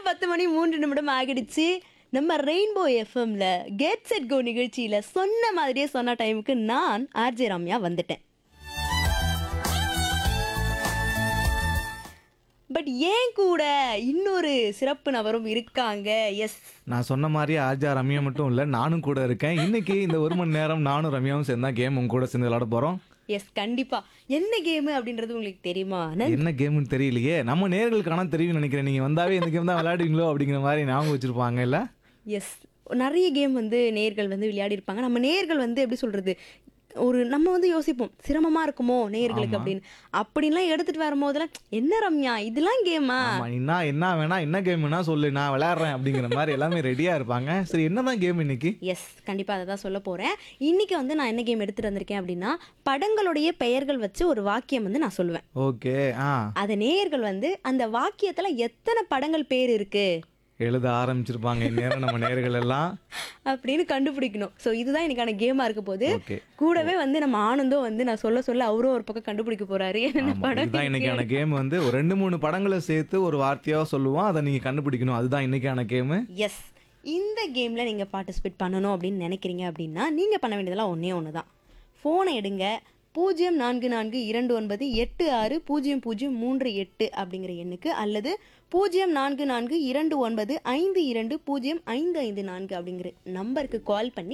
பத்து மணி மூன்று நிமிடம் ஆகிடுச்சு நம்ம ரெயின்போ எஃப்எம்ல கெட் செட் கோ நிகழ்ச்சியில சொன்ன மாதிரியே சொன்ன டைமுக்கு நான் ஆர்ஜே ரம்யா வந்துட்டேன் பட் ஏன் கூட இன்னொரு சிறப்பு நபரும் இருக்காங்க எஸ் நான் சொன்ன மாதிரி ஆர்ஜா ரம்யா மட்டும் இல்லை நானும் கூட இருக்கேன் இன்னைக்கு இந்த ஒரு மணி நேரம் நானும் ரம்யாவும் சேர்ந்தா கேம் உங்க கூட சேர்ந்து விளையாட போறோம் எஸ் கண்டிப்பா என்ன கேம் அப்படின்றது உங்களுக்கு தெரியுமா நன்- என்ன கேம்னு தெரியலையே நம்ம நேர்களுக்கான தெரியும் நினைக்கிறேன் நீங்க வந்தாவே இந்த கேம் தான் விளையாடுவீங்களோ அப்படிங்கிற மாதிரி ஞாபகம் வச்சிருப்பாங்க இல்ல எஸ் நிறைய கேம் வந்து நேர்கள் வந்து விளையாடி இருப்பாங்க நம்ம நேர்கள் வந்து எப்படி சொல்றது ஒரு நம்ம வந்து யோசிப்போம் சிரமமா இருக்குமோ நேர்களுக்கு ஆமா. அப்படின்னு அப்படின்லாம் எடுத்துட்டு வரும்போதெல்லாம் என்ன ரம்யா இதெல்லாம் கேமா ஆமா என்ன என்ன வேணா என்ன கேம்னா சொல்லு நான் விளையாடுறேன் அப்படிங்கிற மாதிரி எல்லாமே ரெடியா இருப்பாங்க சரி என்னதான் கேம் இன்னைக்கு எஸ் கண்டிப்பா அதை தான் சொல்ல போறேன் இன்னைக்கு வந்து நான் என்ன கேம் எடுத்துட்டு வந்திருக்கேன் அப்படின்னா படங்களுடைய பெயர்கள் வச்சு ஒரு வாக்கியம் வந்து நான் சொல்லுவேன் ஓகே ஆ அது நேயர்கள் வந்து அந்த வாக்கியத்துல எத்தனை படங்கள் பேர் இருக்கு எழுத ஆரம்பிச்சிருப்பாங்க இந்நேரம் நம்ம நேர்கள் எல்லாம் அப்படின்னு கண்டுபிடிக்கணும் ஸோ இதுதான் இன்னைக்கான கேமா இருக்க போது ஓகே கூடவே வந்து நம்ம ஆனந்தும் வந்து நான் சொல்ல சொல்ல அவரும் ஒரு பக்கம் கண்டுபிடிக்க போறாரு என்னென்ன ஆமா, படம் இதுதான் இன்னைக்கான கேம் வந்து ஒரு ரெண்டு மூணு படங்களை சேர்த்து ஒரு வார்த்தையா சொல்லுவோம் அதை நீங்க கண்டுபிடிக்கணும் அதுதான் இன்னைக்கான கேம் எஸ் இந்த கேம்ல நீங்க பார்ட்டிசிபேட் பண்ணணும் அப்படின்னு நினைக்கிறீங்க அப்படின்னா நீங்க பண்ண வேண்டியதெல்லாம் ஒண்ணே ஒன்று தான் ஃபோனை எடுங்க பூஜ்ஜியம் நான்கு நான்கு இரண்டு ஒன்பது எட்டு ஆறு பூஜ்ஜியம் பூஜ்ஜியம் மூன்று எட்டு அப்படிங்கிற எண்ணுக்கு அல்லது பூஜ்ஜியம் நான்கு நான்கு இரண்டு ஒன்பது ஐந்து இரண்டு பூஜ்ஜியம் ஐந்து ஐந்து நான்கு அப்படிங்கிற நம்பருக்கு கால் பண்ணி